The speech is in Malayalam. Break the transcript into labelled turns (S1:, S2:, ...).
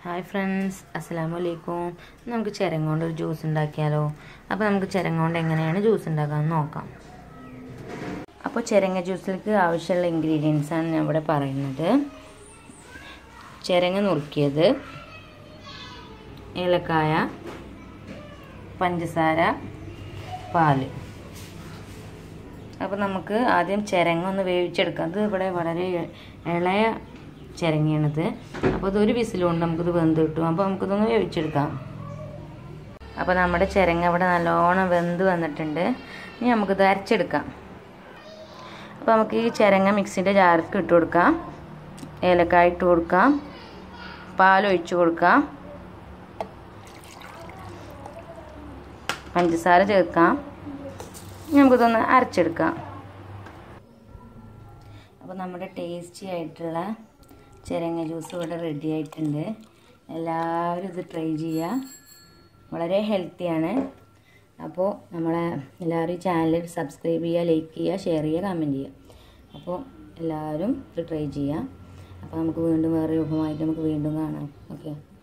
S1: ഹായ് ഫ്രണ്ട്സ് അസ്സലാമു അലൈക്കും നമുക്ക് ചിരങ്ങ കൊണ്ട് ഒരു ജ്യൂസ് ഉണ്ടാക്കിയാലോ അപ്പോൾ നമുക്ക് ചിരങ്ങ കൊണ്ട് എങ്ങനെയാണ് ജ്യൂസ് ഉണ്ടാക്കാമെന്ന് നോക്കാം അപ്പോൾ ചിരങ്ങ ജ്യൂസിലേക്ക് ആവശ്യമുള്ള ഇൻഗ്രീഡിയൻസ് ആണ് ഞാൻ ഇവിടെ പറയുന്നത് ചിരങ്ങ നുറുക്കിയത് ഏലക്കായ പഞ്ചസാര പാല് അപ്പോൾ നമുക്ക് ആദ്യം ചിരങ്ങ ഒന്ന് വേവിച്ചെടുക്കാം അത് ഇവിടെ വളരെ ഇളയ ചിരങ്ങയാണിത് അപ്പോൾ ഇതൊരു വിസിലുകൊണ്ട് നമുക്കിത് വെന്ത് കിട്ടും അപ്പോൾ നമുക്കിതൊന്ന് വേവിച്ചെടുക്കാം അപ്പോൾ നമ്മുടെ ചിരങ്ങ ഇവിടെ നല്ലോണം വെന്ത് വന്നിട്ടുണ്ട് ഇനി നമുക്കിത് അരച്ചെടുക്കാം അപ്പോൾ നമുക്ക് ഈ ചിരങ്ങ മിക്സിൻ്റെ ജാർക്ക് ഇട്ട് കൊടുക്കാം ഏലക്കായ ഇട്ട് കൊടുക്കാം പാലൊഴിച്ച് കൊടുക്കാം പഞ്ചസാര ചേർക്കാം നമുക്കിതൊന്ന് അരച്ചെടുക്കാം അപ്പോൾ നമ്മുടെ ടേസ്റ്റി ആയിട്ടുള്ള ചിരങ്ങ ജ്യൂസ് ഇവിടെ റെഡി ആയിട്ടുണ്ട് എല്ലാവരും ഇത് ട്രൈ ചെയ്യുക വളരെ ഹെൽത്തിയാണ് അപ്പോൾ നമ്മളെ എല്ലാവരും ഈ ചാനൽ സബ്സ്ക്രൈബ് ചെയ്യുക ലൈക്ക് ചെയ്യുക ഷെയർ ചെയ്യുക കമൻറ്റ് ചെയ്യുക അപ്പോൾ എല്ലാവരും ഇത് ട്രൈ ചെയ്യുക അപ്പോൾ നമുക്ക് വീണ്ടും വേറെ രൂപമായിട്ട് നമുക്ക് വീണ്ടും കാണാം ഓക്കെ